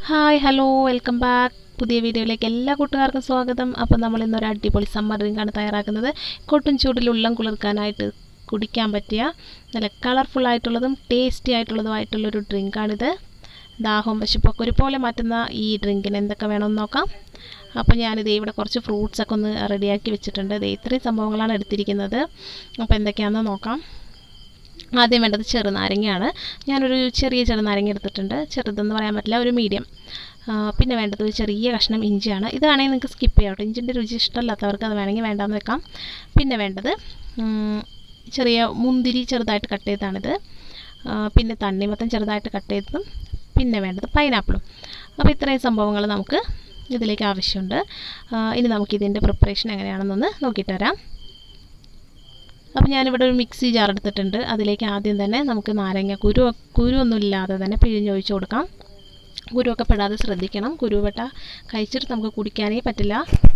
hi hello welcome back പുതിയ വീഡിയോയിലേക്ക് എല്ലാ കൂട്ടുകാർക്കും സ്വാഗതം അപ്പോൾ നമ്മൾ ഇന്നൊരു അടിപൊളി സമ്മർ ഡ്രിങ്കാണ് തയ്യാറാക്കുന്നത് കൊട്ടും ചൂടിൽ ഉള്ളം കുളിർക്കാനായിട്ട് കുടിക്കാൻ പറ്റിയ നല്ല കളർഫുൾ ആയിട്ടുള്ളതും ടേസ്റ്റി ആയിട്ടുള്ളതുമായിട്ടുള്ളൊരു ഡ്രിങ്കാണിത് ദാഹവും വിശപ്പൊക്കെ ഒരുപോലെ മാറ്റുന്ന ഈ ഡ്രിങ്കിന് എന്തൊക്കെ വേണമെന്ന് നോക്കാം അപ്പോൾ ഞാനിത് ഇവിടെ കുറച്ച് ഫ്രൂട്ട്സൊക്കെ ഒന്ന് റെഡിയാക്കി വെച്ചിട്ടുണ്ട് ഇത് ഇത്രയും സംഭവങ്ങളാണ് എടുത്തിരിക്കുന്നത് അപ്പോൾ എന്തൊക്കെയാണെന്ന് നോക്കാം ആദ്യം വേണ്ടത് ചെറുനാരങ്ങയാണ് ഞാനൊരു ചെറിയ ചെറുനാരങ്ങ എടുത്തിട്ടുണ്ട് ചെറുതെന്ന് പറയാൻ പറ്റില്ല ഒരു മീഡിയം പിന്നെ വേണ്ടത് ഒരു ചെറിയ കഷ്ണം ഇഞ്ചിയാണ് ഇതാണെങ്കിൽ നിങ്ങൾക്ക് സ്കിപ്പ് ചെയ്യാം കേട്ടോ ഇഞ്ചിൻ്റെ രുചി ഇഷ്ടമല്ലാത്തവർക്ക് അത് വേണമെങ്കിൽ വേണ്ടാന്ന് വെക്കാം പിന്നെ വേണ്ടത് ചെറിയ മുന്തിരി ചെറുതായിട്ട് കട്ട് ചെയ്താണിത് പിന്നെ തണ്ണിമത്തം ചെറുതായിട്ട് കട്ട് ചെയ്തതും പിന്നെ വേണ്ടത് പൈനാപ്പിളും അപ്പോൾ ഇത്രയും സംഭവങ്ങൾ നമുക്ക് ഇതിലേക്ക് ആവശ്യമുണ്ട് ഇനി നമുക്കിതിൻ്റെ പ്രിപ്പറേഷൻ എങ്ങനെയാണെന്നൊന്ന് നോക്കിയിട്ട് വരാം അപ്പോൾ ഞാനിവിടെ ഒരു മിക്സി ജാർ എടുത്തിട്ടുണ്ട് അതിലേക്ക് ആദ്യം തന്നെ നമുക്ക് നാരങ്ങ കുരു കുരുവൊന്നും ഇല്ലാതെ തന്നെ പിഴിഞ്ഞൊഴിച്ച് കൊടുക്കാം കുരുവൊക്കെ പെടാതെ ശ്രദ്ധിക്കണം കുരുവെട്ട കഴിച്ചിട്ട് നമുക്ക് കുടിക്കാനേ പറ്റില്ല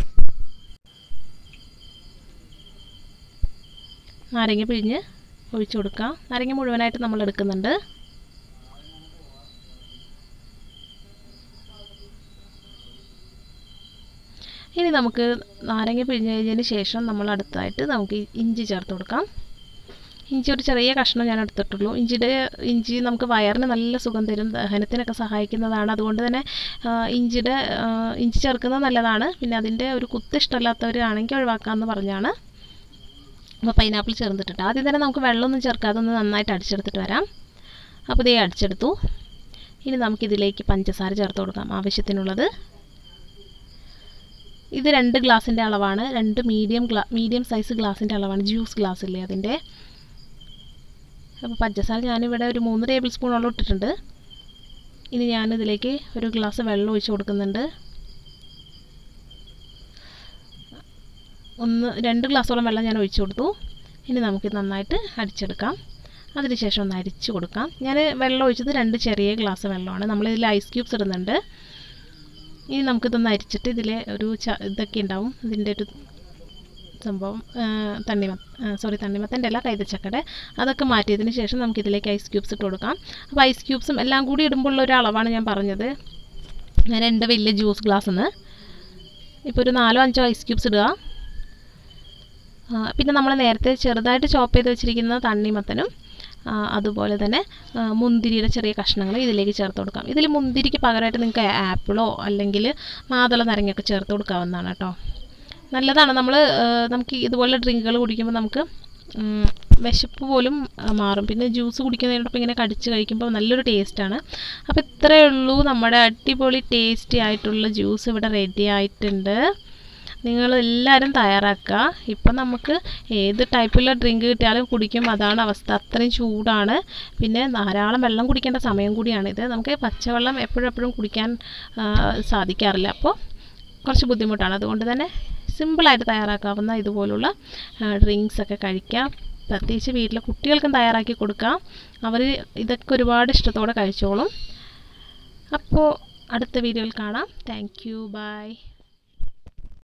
നാരങ്ങ പിഴിഞ്ഞ് ഒഴിച്ചു കൊടുക്കാം നാരങ്ങ മുഴുവനായിട്ട് നമ്മൾ എടുക്കുന്നുണ്ട് ഇനി നമുക്ക് നാരങ്ങ പിഴിഞ്ഞ് കഴിഞ്ഞതിന് ശേഷം നമ്മൾ അടുത്തായിട്ട് നമുക്ക് ഇഞ്ചി ചേർത്ത് കൊടുക്കാം ഇഞ്ചി ഒരു ചെറിയ കഷ്ണം ഞാൻ എടുത്തിട്ടുള്ളൂ ഇഞ്ചിയുടെ ഇഞ്ചി നമുക്ക് വയറിന് നല്ല സുഖം തരും ദഹനത്തിനൊക്കെ സഹായിക്കുന്നതാണ് അതുകൊണ്ട് തന്നെ ഇഞ്ചിയുടെ ഇഞ്ചി ചേർക്കുന്നത് നല്ലതാണ് പിന്നെ അതിൻ്റെ ഒരു കുത്ത് ഇഷ്ടമല്ലാത്തവരാണെങ്കിൽ ഒഴിവാക്കാമെന്ന് പറഞ്ഞാണ് അപ്പോൾ പൈനാപ്പിൾ ചേർത്തിട്ടുണ്ട് ആദ്യം തന്നെ നമുക്ക് വെള്ളമൊന്നും ചേർക്കാതെ ഒന്ന് നന്നായിട്ട് അടിച്ചെടുത്തിട്ട് വരാം അപ്പോൾ ഇതേ അടിച്ചെടുത്തു ഇനി നമുക്കിതിലേക്ക് പഞ്ചസാര ചേർത്ത് കൊടുക്കാം ആവശ്യത്തിനുള്ളത് ഇത് രണ്ട് ഗ്ലാസിൻ്റെ അളവാണ് രണ്ട് മീഡിയം ഗ്ലാ മീഡിയം സൈസ് ഗ്ലാസിൻ്റെ അളവാണ് ജ്യൂസ് ഗ്ലാസ് ഇല്ലേ അതിൻ്റെ അപ്പോൾ പഞ്ചസാര ഞാനിവിടെ ഒരു മൂന്ന് ടേബിൾ സ്പൂണോളം ഇട്ടിട്ടുണ്ട് ഇനി ഞാനിതിലേക്ക് ഒരു ഗ്ലാസ് വെള്ളം ഒഴിച്ച് കൊടുക്കുന്നുണ്ട് ഒന്ന് രണ്ട് ഗ്ലാസ്സോളം വെള്ളം ഞാൻ ഒഴിച്ചു കൊടുത്തു ഇനി നമുക്ക് നന്നായിട്ട് അടിച്ചെടുക്കാം അതിനുശേഷം ഒന്ന് അരിച്ചു കൊടുക്കാം ഞാൻ വെള്ളം ഒഴിച്ചത് രണ്ട് ചെറിയ ഗ്ലാസ് വെള്ളമാണ് നമ്മളിതിൽ ഐസ് ക്യൂബ്സ് ഇടുന്നുണ്ട് ഇനി നമുക്കിതൊന്ന് അരിച്ചിട്ട് ഇതിൽ ഒരു ച ഇതൊക്കെ ഉണ്ടാവും ഇതിൻ്റെ ഒരു സംഭവം തണ്ണിമ സോറി തണ്ണിമത്തൻ്റെ അല്ല കൈതച്ചക്കടെ അതൊക്കെ മാറ്റിയതിന് ശേഷം നമുക്കിതിലേക്ക് ഐസ് ക്യൂബ്സ് ഇട്ട് കൊടുക്കാം അപ്പോൾ ഐസ് ക്യൂബ്സും എല്ലാം കൂടി ഇടുമ്പോൾ ഒരു അളവാണ് ഞാൻ പറഞ്ഞത് ഞാൻ രണ്ട് വലിയ ജ്യൂസ് ഗ്ലാസ്സിന്ന് ഇപ്പോൾ ഒരു നാലോ അഞ്ചോ ഐസ് ക്യൂബ്സ് ഇടുക പിന്നെ നമ്മൾ നേരത്തെ ചെറുതായിട്ട് ചോപ്പ് ചെയ്ത് വെച്ചിരിക്കുന്ന തണ്ണിമത്തനും അതുപോലെ തന്നെ മുന്തിരിയുടെ ചെറിയ കഷ്ണങ്ങൾ ഇതിലേക്ക് ചേർത്ത് കൊടുക്കാം ഇതിൽ മുന്തിരിക്ക് പകരമായിട്ട് നിങ്ങൾക്ക് ആപ്പിളോ അല്ലെങ്കിൽ മാതള നാരങ്ങയൊക്കെ ചേർത്ത് കൊടുക്കാവുന്നതാണ് കേട്ടോ നല്ലതാണ് നമ്മൾ നമുക്ക് ഇതുപോലെ ഡ്രിങ്കുകൾ കുടിക്കുമ്പോൾ നമുക്ക് വിശപ്പ് പോലും മാറും പിന്നെ ജ്യൂസ് കുടിക്കുന്നതിനോടൊപ്പം ഇങ്ങനെ കടിച്ച് കഴിക്കുമ്പോൾ നല്ലൊരു ടേസ്റ്റാണ് അപ്പോൾ ഇത്രയേ ഉള്ളൂ നമ്മുടെ അടിപൊളി ടേസ്റ്റി ആയിട്ടുള്ള ജ്യൂസ് ഇവിടെ റെഡി ആയിട്ടുണ്ട് നിങ്ങൾ എല്ലാവരും തയ്യാറാക്കുക ഇപ്പം നമുക്ക് ഏത് ടൈപ്പുള്ള ഡ്രിങ്ക് കിട്ടിയാലും കുടിക്കും അതാണ് അവസ്ഥ അത്രയും ചൂടാണ് പിന്നെ ധാരാളം വെള്ളം കുടിക്കേണ്ട സമയം കൂടിയാണ് ഇത് നമുക്ക് പച്ചവെള്ളം എപ്പോഴും എപ്പോഴും കുടിക്കാൻ സാധിക്കാറില്ല അപ്പോൾ കുറച്ച് ബുദ്ധിമുട്ടാണ് അതുകൊണ്ട് തന്നെ സിമ്പിളായിട്ട് തയ്യാറാക്കാവുന്ന ഇതുപോലുള്ള ഡ്രിങ്ക്സ് ഒക്കെ കഴിക്കാം പ്രത്യേകിച്ച് വീട്ടിലെ കുട്ടികൾക്കും തയ്യാറാക്കി കൊടുക്കാം അവർ ഇതൊക്കെ ഒരുപാട് ഇഷ്ടത്തോടെ കഴിച്ചോളും അപ്പോൾ അടുത്ത വീഡിയോയിൽ കാണാം താങ്ക് യു ബൈ